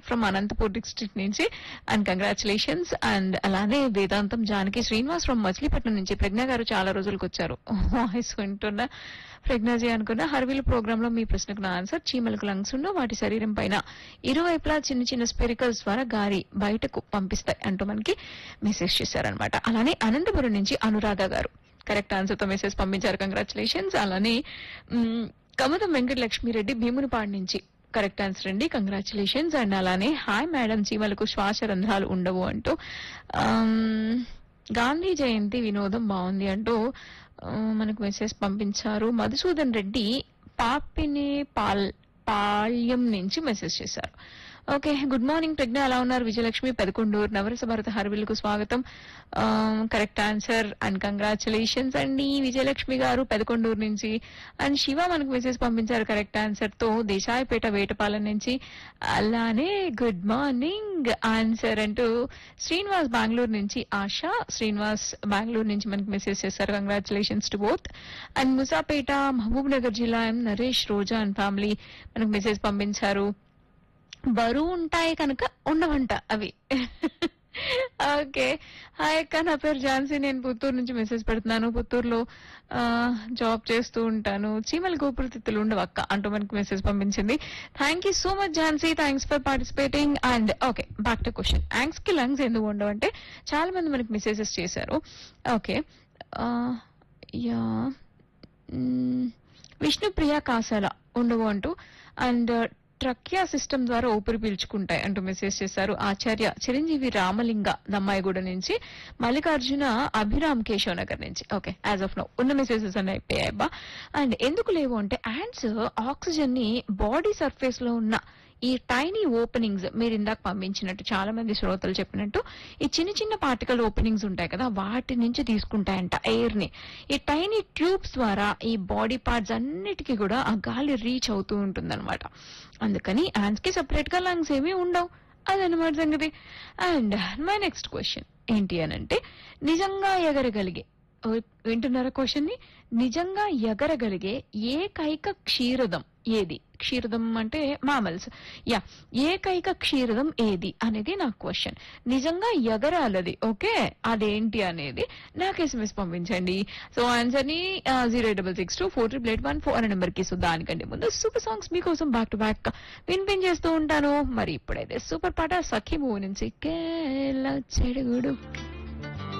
Vinayak from Anantapur district నుంచి and congratulations and అలానే Vedantam Janaki Srinivas from Machilipatnam నుంచి ప్రజ్ఞ గారు చాలా రోజులకు వచ్చారు వాయిస్ వింటున్న ప్రజ్ఞాజీ అనుకున్న హర్విల్ ప్రోగ్రామ్ లో మీ ప్రశ్నకు నా ఆన్సర్ చీమలకు లంగ్స్ ఉండవు వాటి శరీరం పైన ఇరువైపులా చిన్న చిన్న స్పెరికల్స్ ద్వారా గాలి బయటకు పంపిస్తాయి అంటూ మనకి మెసేజ్ చేశారనమాట అలానే అనంతపురం నుంచి అనురాధ గారు కరెక్ట్ ఆన్సర్ తో మెసేజ్ పంపించారు కంగ్రాచులేషన్స్ అలానే మ్, కమతం వెంకటలక్ష్మిరెడ్డి భీమునిపాడు నుంచి కరెక్ట్ ఆన్సర్ అండి కంగ్రాచులేషన్స్ అండ్ అలానే హాయ్ మేడం చీమలకు శ్వాస రంధ్రాలు ఉండవు అంటూ ఆమ్, గాంధీ జయంతి వినోదం బాగుంది అంటూ ఆ, మనకు మెసేజ్ పంపించారు మధుసూదన్ రెడ్డి పాపిని పాల్ పాళ్యం నుంచి మెసేజ్ చేశారు ఓకే గుడ్ మార్నింగ్ ప్రజ్ఞ ఎలా ఉన్నారు విజయలక్ష్మి పెదకొండూరు నవరస భారత హర్విల్కు స్వాగతం కరెక్ట్ ఆన్సర్ అండ్ కంగ్రాచులేషన్స్ అండి విజయలక్ష్మి గారు పెదకొండూరు నుంచి అండ్ శివ మనకు మెసేజ్ పంపించారు కరెక్ట్ ఆన్సర్ తో దేశాయపేట వేటపాలెం నుంచి అలానే గుడ్ మార్నింగ్ ఆన్సర్ అంటూ శ్రీనివాస్ బెంగళూరు నుంచి ఆశ శ్రీనివాస్ బెంగళూరు నుంచి మనకి మెసేజ్ చేశారు congratulations to both and Musapeta Mahabub Nagar జిల్లా M Naresh Roja and family మనకు మెసేజ్ పంపించారు బరువు ఉంటాయి కనుక ఉండవంట అవి ఓకే హాయ్ అక్క నా పేరు ఝాన్సీ నేను పుత్తూరు నుంచి మెసేజ్ పెడుతున్నాను పుత్తూరులో ఆ, జాబ్ చేస్తూ ఉంటాను చీమల గోపురతిత్తులు ఉండవు అక్క అంటూ మనకి మెసేజ్ పంపించింది thank you so much Jhansi thanks for participating and okay back to question ants కి లంగ్స్ ఎందుకు ఉండవు అంటే చాలా మంది మనకి మెసేజెస్ చేశారు okay yeah hmm. Vishnupriya Kasala ఉండవు అంటూ అండ్ ట్రక్యా సిస్టమ్ ద్వారా ఊపిరి పీల్చుకుంటాయి అంటూ మెసేజ్ చేశారు ఆచార్య చిరంజీవి రామలింగ దమ్మాయిగూడ నుంచి మల్లికార్జున అభిరామ్ కేశవ్ నగర్ నుంచి ఓకే యాజ్ ఆఫ్ నో ఉన్న మెసేజెస్ అన్ని అయిపోయాయి అబ్బా అండ్ ఎందుకు లేవు అంటే యాండ్స్ ఆక్సిజన్ ని బాడీ సర్ఫేస్ లో ఉన్న ఈ టైనీ ఓపెనింగ్స్ మీరు ఇందాక పంపించినట్టు చాలా మంది శ్రోతలు చెప్పినట్టు ఈ చిన్న చిన్న పార్టికల్ ఓపెనింగ్స్ ఉంటాయి కదా వాటి నుంచి తీసుకుంటాయంట ఎయిర్ ని ఈ టైనీ ట్యూబ్స్ ద్వారా ఈ బాడీ పార్ట్స్ అన్నిటికీ కూడా ఆ గాలి రీచ్ అవుతూ ఉంటుందన్నమాట అందుకని యాండ్స్ కి సెపరేట్ గా లంగ్స్ ఏమీ ఉండవు అదనమాట సంగతి అండ్ మై నెక్స్ట్ క్వశ్చన్ ఏంటి అని అంటే నిజంగా ఎగరగలిగే ఓ, వింటున్నారా క్వశ్చన్ ని నిజంగా ఎగరగలిగే ఏకైక క్షీరదం ఏది క్షీరదం అంటే మామల్స్ యా ఏకైక క్షీరదం ఏది అనేది నా క్వశ్చన్ నిజంగా ఎగరాలది ఓకే అదేంటి అనేది నాకు ఎస్ఎంఎస్ పంపించండి సో ఆన్సర్ ని zero double six two four triple eight one four అనే నెంబర్ కి సో దానికంటే ముందు సూపర్ సాంగ్స్ మీకోసం బ్యాక్ టు బ్యాక్ వినిపించేస్తూ ఉంటాను మరి ఇప్పుడైతే సూపర్ పాట సఖీ మూవీ నుంచి కేల చెడుగుడు